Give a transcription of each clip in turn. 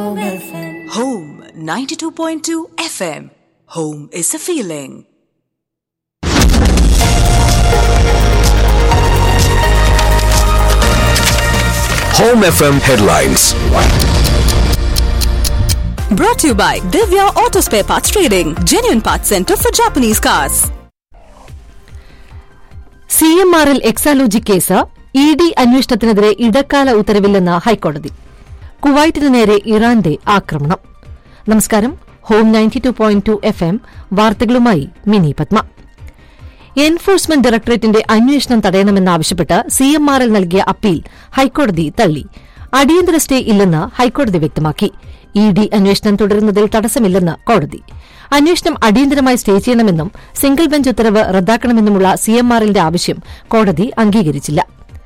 Home FM. Home 92.2 FM. Home is a feeling. Home FM headlines. Brought to you by Divya Auto Spare Parts Trading, genuine parts center for Japanese cars. C M ആറിൽ Exalogic case E D അന്വേഷണത്തിനെതിരെ ഇടക്കാല ഉത്തരവില്ലെന്ന് ഹൈക്കോടതി കുവൈറ്റിന് നേരെ ഇറാന്റെ ആക്രമണം നമസ്കാരം home ninety two point two F M വാർത്തകളുമായി മിനി പത്മ എൻഫോഴ്സ്മെന്റ് ഡയറക്ടറേറ്റിന്റെ അന്വേഷണം തടയണമെന്നാവശ്യപ്പെട്ട് സി എം ആറിൽ നൽകിയ അപ്പീൽ ഹൈക്കോടതി തള്ളി അടിയന്തര സ്റ്റേ ഇല്ലെന്ന് ഹൈക്കോടതി വ്യക്തമാക്കി ഇ ഡി അന്വേഷണം തുടരുന്നതിൽ തടസ്സമില്ലെന്ന് കോടതി അന്വേഷണം അടിയന്തരമായി സ്റ്റേ ചെയ്യണമെന്നും സിംഗിൾ ബെഞ്ച് ഉത്തരവ് റദ്ദാക്കണമെന്നുമുള്ള സി എം ആറിന്റെ ആവശ്യം കോടതി അംഗീകരിച്ചില്ല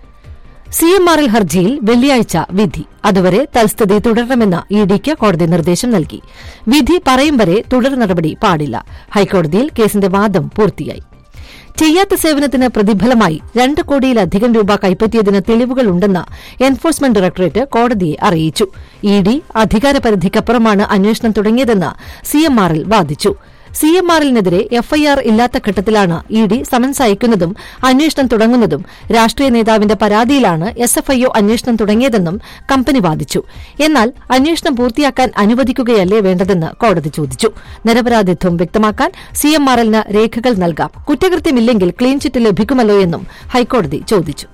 സി എം ആർ എൽ ഹർജിയിൽ വെള്ളിയാഴ്ച വിധി അതുവരെ തൽസ്ഥിതി തുടരണമെന്ന് ഇ ഡിക്ക് കോടതി നിർദ്ദേശം നൽകി വിധി പറയും വരെ തുടർ നടപടി പാടില്ല ഹൈക്കോടതിയിൽ കേസിന്റെ വാദം പൂർത്തിയായി ചെയ്യാത്ത സേവനത്തിന് പ്രതിഫലമായി രണ്ട് കോടിയിലധികം രൂപ കൈപ്പറ്റിയതിന് തെളിവുകളുണ്ടെന്ന് എൻഫോഴ്സ്മെന്റ് ഡയറക്ടറേറ്റ് കോടതിയെ അറിയിച്ചു ഇ ഡി അധികാരപരിധിക്കപ്പുറമാണ് അന്വേഷണം തുടങ്ങിയതെന്ന് സി എം ആറിൽ വാദിച്ചു സി എം ആറിനെതിരെ എഫ്ഐആർ ഇല്ലാത്ത ഘട്ടത്തിലാണ് ഇ ഡി സമൻസ് അയക്കുന്നതും അന്വേഷണം തുടങ്ങുന്നതും രാഷ്ട്രീയ നേതാവിന്റെ പരാതിയിലാണ് എസ് എഫ് ഐഒ അന്വേഷണം തുടങ്ങിയതെന്നും കമ്പനി വാദിച്ചു എന്നാൽ അന്വേഷണം പൂർത്തിയാക്കാൻ അനുവദിക്കുകയല്ലേ വേണ്ടതെന്ന് കോടതി ചോദിച്ചു നിരപരാധിത്വം വ്യക്തമാക്കാൻ സി എം ആർ എല്ലിന് രേഖകൾ നൽകാം കുറ്റകൃത്യമില്ലെങ്കിൽ ക്ലീൻ ചിറ്റ് ലഭിക്കുമല്ലോ എന്നും ഹൈക്കോടതി ചോദിച്ചു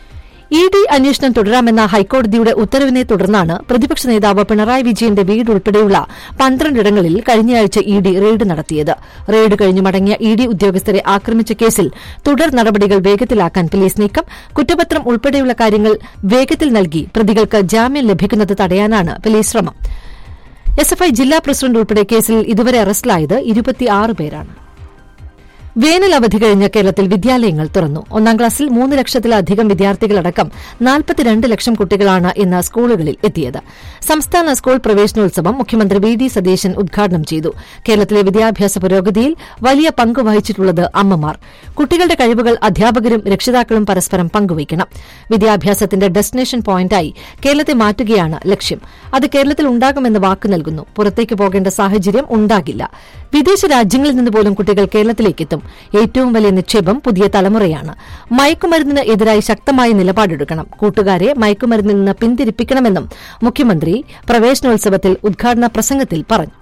ഇ ഡി അന്വേഷണം തുടരാമെന്ന ഹൈക്കോടതിയുടെ ഉത്തരവിനെ തുടർന്നാണ് പ്രതിപക്ഷ നേതാവ് പിണറായി വിജയന്റെ വീട് ഉൾപ്പെടെയുള്ള പന്ത്രണ്ടിടങ്ങളിൽ കഴിഞ്ഞയാഴ്ച ഇ ഡി റെയ്ഡ് നടത്തിയത് റെയ്ഡ് കഴിഞ്ഞു മടങ്ങിയ ഇ ഡി ഉദ്യോഗസ്ഥരെ ആക്രമിച്ച കേസിൽ തുടർ നടപടികൾ വേഗത്തിലാക്കാൻ പോലീസ് നീക്കം കുറ്റപത്രം ഉൾപ്പെടെയുള്ള കാര്യങ്ങൾ വേഗത്തിൽ നൽകി പ്രതികൾക്ക് ജാമ്യം ലഭിക്കുന്നത് തടയാനാണ് പോലീസ് ശ്രമം എസ്എഫ്ഐ ജില്ലാ പ്രസിഡന്റ് ഉൾപ്പെടെ കേസിൽ ഇതുവരെ അറസ്റ്റിലായത് ഇരുപത്തിയാറ് പേരാണ് വേനൽ അവധി കഴിഞ്ഞ് കേരളത്തിൽ വിദ്യാലയങ്ങൾ തുറന്നു ഒന്നാം ക്ലാസ്സിൽ മൂന്ന് ലക്ഷത്തിലധികം വിദ്യാർത്ഥികളടക്കം നാൽപ്പത്തിരണ്ട് ലക്ഷം കുട്ടികളാണ് ഇന്ന് സ്കൂളുകളിൽ എത്തിയത് സംസ്ഥാന സ്കൂൾ പ്രവേശനോത്സവം മുഖ്യമന്ത്രി വി ഡി സതീശൻ ഉദ്ഘാടനം ചെയ്തു കേരളത്തിലെ വിദ്യാഭ്യാസ പുരോഗതിയിൽ വലിയ പങ്ക് വഹിച്ചിട്ടുള്ളത് അമ്മമാർ കുട്ടികളുടെ കഴിവുകൾ അധ്യാപകരും രക്ഷിതാക്കളും പരസ്പരം പങ്കുവയ്ക്കണം വിദ്യാഭ്യാസത്തിന്റെ ഡെസ്റ്റിനേഷൻ പോയിന്റായി കേരളത്തെ മാറ്റുകയാണ് ലക്ഷ്യം അത് കേരളത്തിൽ ഉണ്ടാകുമെന്ന് വാക്ക് നൽകുന്നു പുറത്തേക്ക് പോകേണ്ട സാഹചര്യം ഉണ്ടാകില്ല വിദേശ രാജ്യങ്ങളിൽ നിന്ന് പോലും കുട്ടികൾ കേരളത്തിലേക്കെത്തും ഏറ്റവും വലിയ നിക്ഷേപം പുതിയ തലമുറയാണ് മയക്കുമരുന്നിന് എതിരായി ശക്തമായ നിലപാടെടുക്കണം കൂട്ടുകാരെ മയക്കുമരുന്നിൽ നിന്ന് പിന്തിരിപ്പിക്കണമെന്നും മുഖ്യമന്ത്രി പ്രവേശനോത്സവത്തിൽ ഉദ്ഘാടന പ്രസംഗത്തിൽ പറഞ്ഞു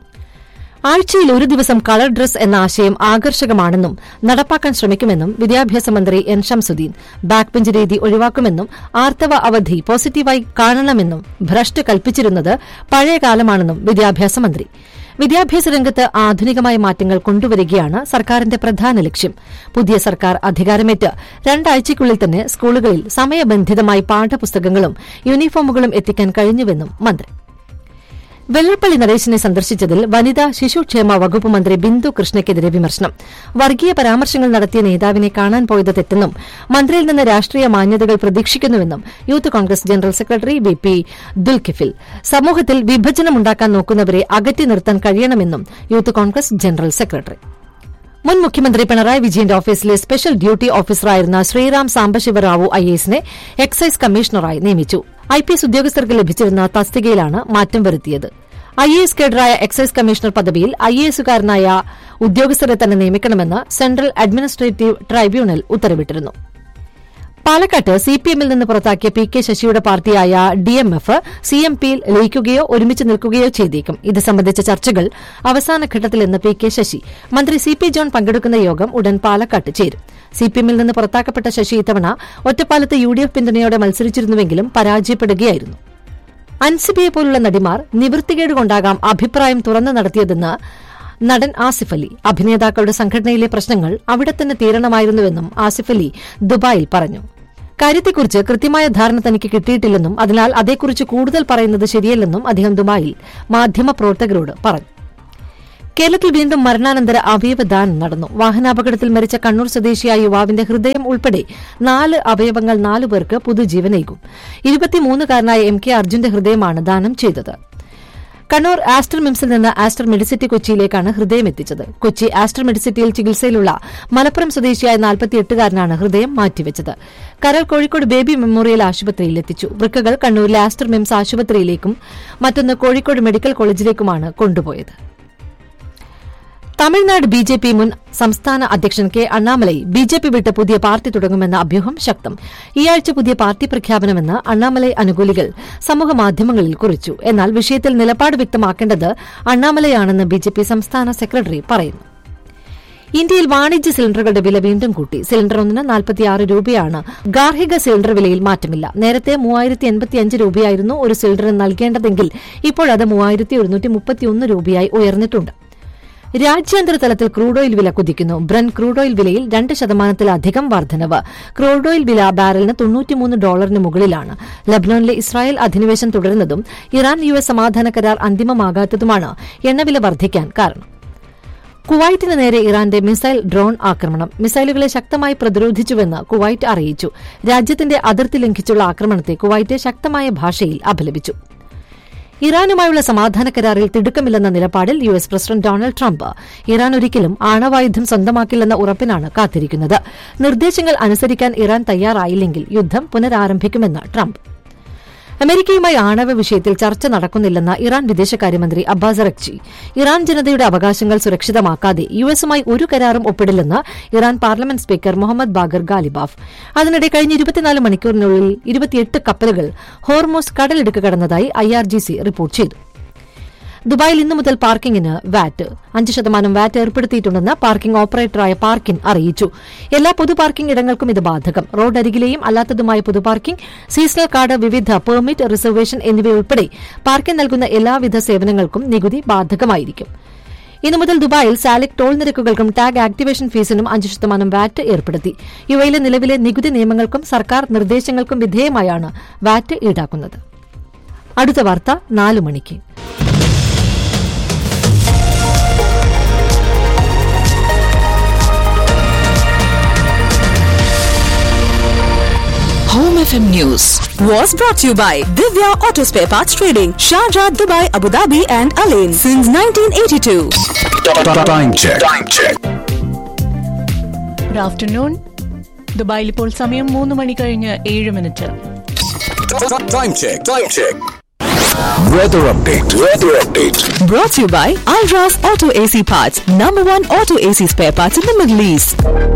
ആഴ്ചയിൽ ഒരു ദിവസം കളർ ഡ്രസ് എന്ന ആശയം ആകർഷകമാണെന്നും നടപ്പാക്കാൻ ശ്രമിക്കുമെന്നും വിദ്യാഭ്യാസ മന്ത്രി എൻ ഷംസുദ്ദീൻ ബാക്ക് ബെഞ്ച് രീതി ഒഴിവാക്കുമെന്നും ആർത്തവ അവധി പോസിറ്റീവായി കാണണമെന്നും ഭ്രഷ്ട് കൽപ്പിച്ചിരുന്നത് പഴയ കാലമാണെന്നും വിദ്യാഭ്യാസ മന്ത്രി വിദ്യാഭ്യാസ രംഗത്ത് ആധുനികമായ മാറ്റങ്ങൾ കൊണ്ടുവരികയാണ് സർക്കാരിന്റെ പ്രധാന ലക്ഷ്യം പുതിയ സർക്കാർ അധികാരമേറ്റ് രണ്ടാഴ്ചയ്ക്കുള്ളിൽ തന്നെ സ്കൂളുകളിൽ സമയബന്ധിതമായി പാഠപുസ്തകങ്ങളും യൂണിഫോമുകളും എത്തിക്കാൻ കഴിഞ്ഞുവെന്നും മന്ത്രി വെള്ളപ്പള്ളി നടേശനെ സന്ദർശിച്ചതിൽ വനിതാ ശിശുക്ഷേമ വകുപ്പ് മന്ത്രി ബിന്ദു കൃഷ്ണയ്ക്കെതിരെ വിമർശനം വർഗീയ പരാമർശങ്ങൾ നടത്തിയ നേതാവിനെ കാണാൻ പോയത് തെറ്റെന്നും മന്ത്രിയിൽ നിന്ന് രാഷ്ട്രീയ മാന്യതകൾ പ്രതീക്ഷിക്കുന്നുവെന്നും youth Congress general secretary V P Dulkifil സമൂഹത്തിൽ വിഭജനമുണ്ടാക്കാൻ നോക്കുന്നവരെ അകറ്റി നിർത്താൻ കഴിയണമെന്നും യൂത്ത് കോൺഗ്രസ് ജനറൽ സെക്രട്ടറി മുൻ മുഖ്യമന്ത്രി പിണറായി വിജയന്റെ ഓഫീസിലെ സ്പെഷ്യൽ ഡ്യൂട്ടി ഓഫീസറായിരുന്ന ശ്രീറാം സാംബശിവറാവു ഐഎഎസിനെ എക്സൈസ് കമ്മീഷണറായി നിയമിച്ചു ഐ പി എസ് ഉദ്യോഗസ്ഥർക്ക് ലഭിച്ചിരുന്ന തസ്തികയിലാണ് മാറ്റം വരുത്തിയത് ഐ എ എസ് കേഡറായ എക്സൈസ് കമ്മീഷണർ പദവിയിൽ ഐ എ എസുകാരനായ ഉദ്യോഗസ്ഥരെ തന്നെ നിയമിക്കണമെന്ന് സെൻട്രൽ അഡ്മിനിസ്ട്രേറ്റീവ് ട്രൈബ്യൂണൽ ഉത്തരവിട്ടിരുന്നു പാലക്കാട്ട് സി പി എമ്മിൽ നിന്ന് പുറത്താക്കിയ പി കെ ശശിയുടെ പാർട്ടിയായ D M F C M പിയിൽ ലയിക്കുകയോ ഒരുമിച്ച് നിൽക്കുകയോ ചെയ്തേക്കും ഇത് സംബന്ധിച്ച ചർച്ചകൾ അവസാന ഘട്ടത്തിലെന്ന് പി കെ ശശി മന്ത്രി സി പി ജോൺ പങ്കെടുക്കുന്ന യോഗം ഉടൻ പാലക്കാട്ട് ചേരും സി പി എമ്മിൽ നിന്ന് പുറത്താക്കപ്പെട്ട ശശി ഇത്തവണ ഒറ്റപ്പാലത്ത് യു ഡി എഫ് പിന്തുണയോടെ മത്സരിച്ചിരുന്നുവെങ്കിലും പരാജയപ്പെടുകയായിരുന്നു അൻസിബിയെ പോലുള്ള നടിമാർ നിവൃത്തികേട് കൊണ്ടാകാം അഭിപ്രായം തുറന്നു നടത്തിയതെന്ന് നടൻ ആസിഫ് അലി അഭിനേതാക്കളുടെ സംഘടനയിലെ പ്രശ്നങ്ങൾ അവിടെ തന്നെ തീരണമായിരുന്നുവെന്നും ആസിഫ് അലി ദുബായിൽ പറഞ്ഞു കാര്യത്തെക്കുറിച്ച് കൃത്യമായ ധാരണ തനിക്ക് കിട്ടിയിട്ടില്ലെന്നും അതിനാൽ അതേക്കുറിച്ച് കൂടുതൽ പറയുന്നത് ശരിയല്ലെന്നും അദ്ദേഹം ദുബായിൽ മാധ്യമപ്രവർത്തകരോട് പറഞ്ഞു കേരളത്തിൽ വീണ്ടും മരണാനന്തര അവയവദാനം നടന്നു വാഹനാപകടത്തിൽ മരിച്ച കണ്ണൂർ സ്വദേശിയായ യുവാവിന്റെ ഹൃദയം ഉൾപ്പെടെ നാല് അവയവങ്ങൾ നാലു പേർക്ക് പുതുജീവനേകും ഇരുപത്തിമൂന്നുകാരനായ എം കെ അർജുന്റെ ഹൃദയമാണ് ദാനം ചെയ്തത് കണ്ണൂർ ആസ്റ്റർ മിംസിൽ നിന്ന് ആസ്റ്റർ മെഡിസിറ്റി കൊച്ചിയിലേക്കാണ് ഹൃദയം എത്തിച്ചത് കൊച്ചി ആസ്റ്റർ മെഡിസിറ്റിയിൽ ചികിത്സയിലുള്ള മലപ്പുറം സ്വദേശിയായ നാൽപ്പത്തിയെട്ടുകാരനാണ് ഹൃദയം മാറ്റിവെച്ചത് കരൾ കോഴിക്കോട് ബേബി മെമ്മോറിയൽ ആശുപത്രിയിൽ എത്തിച്ചു വൃക്കകൾ കണ്ണൂരിലെ ആസ്റ്റർ മിംസ് ആശുപത്രിയിലേക്കും മറ്റൊന്ന് കോഴിക്കോട് മെഡിക്കൽ കോളേജിലേക്കുമാണ് കൊണ്ടുപോയത് തമിഴ്നാട് ബി ജെ പി മുൻ സംസ്ഥാന അധ്യക്ഷൻ K Annamalai B J P വിട്ട് പുതിയ പാർട്ടി തുടങ്ങുമെന്ന അഭ്യൂഹം ശക്തം ഈയാഴ്ച പുതിയ പാർട്ടി പ്രഖ്യാപനമെന്ന് അണ്ണാമലൈ അനുകൂലികൾ സമൂഹമാധ്യമങ്ങളിൽ കുറിച്ചു എന്നാൽ വിഷയത്തിൽ നിലപാട് വ്യക്തമാക്കേണ്ടത് അണ്ണാമലയാണെന്ന് ബി ജെ പി സംസ്ഥാന സെക്രട്ടറി പറയുന്നു ഇന്ത്യയിൽ വാണിജ്യ സിലിണ്ടറുകളുടെ വില വീണ്ടും കൂട്ടി സിലിണ്ടർ ഒന്നിന് നാൽപ്പത്തിയാറ് രൂപയാണ് ഗാർഹിക സിലിണ്ടർ വിലയിൽ മാറ്റമില്ല നേരത്തെ മൂവായിരത്തി എൺപത്തിയഞ്ച് രൂപയായിരുന്നു ഒരു സിലിണ്ടറിന് നൽകേണ്ടതെങ്കിൽ ഇപ്പോഴത് മൂവായിരത്തി ഒരുന്നൂറ്റി മുപ്പത്തിയൊന്ന് രൂപയായി ഉയർന്നിട്ടുണ്ട് രാജ്യാന്തര തലത്തിൽ ക്രൂഡ് ഓയിൽ വില കുതിക്കുന്നു ബ്രൻ ക്രൂഡ് ഓയിൽ വിലയിൽ രണ്ട് ശതമാനത്തിലധികം വർധനവ് ക്രൂഡ് ഓയിൽ വില ബാരലിന് തൊണ്ണൂറ്റിമൂന്ന് ഡോളറിന് മുകളിലാണ് ലബ്നോനിലെ ഇസ്രായേൽ അധിനിവേശം തുടരുന്നതും ഇറാൻ യു എസ് സമാധാന കരാർ അന്തിമമാകാത്തതുമാണ് എണ്ണവില വർദ്ധിക്കാൻ കാരണം കുവൈറ്റിന് നേരെ ഇറാന്റെ മിസൈൽ ഡ്രോൺ ആക്രമണം മിസൈലുകളെ ശക്തമായി പ്രതിരോധിച്ചുവെന്ന് കുവൈറ്റ് അറിയിച്ചു രാജ്യത്തിന്റെ അതിർത്തി ലംഘിച്ചുള്ള ആക്രമണത്തെ കുവൈറ്റ് ശക്തമായ ഭാഷയിൽ അപലപിച്ചു ഇറാനുമായുള്ള സമാധാന കരാറിൽ തിടുക്കമില്ലെന്ന നിലപാടിൽ U S president Donald Trump Iran ഒരിക്കലും ആണവായുധം സ്വന്തമാക്കില്ലെന്ന ഉറപ്പിനാണ് കാത്തിരിക്കുന്നത് നിർദ്ദേശങ്ങൾ അനുസരിക്കാൻ ഇറാൻ തയ്യാറായില്ലെങ്കിൽ യുദ്ധം പുനരാരംഭിക്കുമെന്ന് ട്രംപ് അമേരിക്കയുമായി ആണവ വിഷയത്തിൽ ചർച്ച നടക്കുന്നില്ലെന്ന ഇറാൻ വിദേശകാര്യമന്ത്രി അബ്ബാസ് അറക്ചി ഇറാൻ ജനതയുടെ അവകാശങ്ങൾ സുരക്ഷിതമാക്കാതെ യു എസുമായി ഒരു കരാറും ഒപ്പിടില്ലെന്ന് Iran parliament speaker Mohammad Bagher Ghalibaf അതിനിടെ കഴിഞ്ഞ ഇരുപത്തിനാല് മണിക്കൂറിനുള്ളിൽ ഇരുപത്തിയെട്ട് കപ്പലുകൾ ഹോർമോസ് കടലിടുക്ക് കടന്നതായി ഐആർജിസി റിപ്പോർട്ട് ചെയ്തു ദുബായിൽ ഇന്നു മുതൽ പാർക്കിംഗിന് വാറ്റ് അഞ്ച് ശതമാനം വാറ്റ് ഏർപ്പെടുത്തിയിട്ടുണ്ടെന്ന് പാർക്കിംഗ് ഓപ്പറേറ്ററായ പാർക്കിൻ അറിയിച്ചു എല്ലാ പൊതു പാർക്കിംഗ് ഇടങ്ങൾക്കും ഇത് ബാധകം റോഡരികിലെയും അല്ലാത്തതുമായ പൊതു പാർക്കിംഗ് സീസണൽ കാർഡ് വിവിധ പെർമിറ്റ് റിസർവേഷൻ എന്നിവയുൾപ്പെടെ പാർക്കിംഗ് നൽകുന്ന എല്ലാവിധ സേവനങ്ങൾക്കും നികുതി ബാധകമായിരിക്കും ഇന്നു മുതൽ ദുബായിൽ സാലിക് ടോൾ നിരക്കുകൾക്കും ടാഗ് ആക്ടിവേഷൻ ഫീസിനും അഞ്ച് ശതമാനം വാറ്റ് ഏർപ്പെടുത്തി ഇവയിലെ നിലവിലെ നികുതി നിയമങ്ങൾക്കും സർക്കാർ നിർദ്ദേശങ്ങൾക്കും വിധേയമായാണ് വാറ്റ് ഈടാക്കുന്നത് അടുത്ത വാർത്ത നാലു മണിക്ക് Home FM News was brought to you by Divya Auto Spare Parts Trading, Sharjah, Dubai, Abu Dhabi, and Alain since 1982. Time check. Time check. Good afternoon ദുബായിൽ ഇപ്പോൾ സമയം മൂന്ന് മണി കഴിഞ്ഞ് ഏഴ് minute Time check. Time check. Weather update. Weather update. Brought to you by Alras Auto AC Parts, number one auto AC spare parts in the Middle East.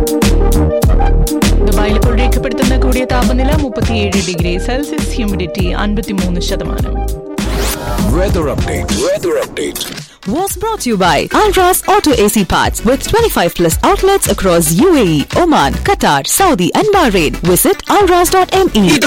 ദുബായിൽ ഇപ്പോൾ രേഖപ്പെടുത്തുന്ന കൂടിയ താപനില മുപ്പത്തിയേഴ് ഡിഗ്രി സെൽഷ്യസ് ഹ്യൂമിഡിറ്റി അൻപത്തിമൂന്ന് ശതമാനം Weather update. Weather update. Was brought to you by Alras Auto AC Parts with 25 plus outlets across UAE, Oman, Qatar, Saudi, and Bahrain. Visit alras.me.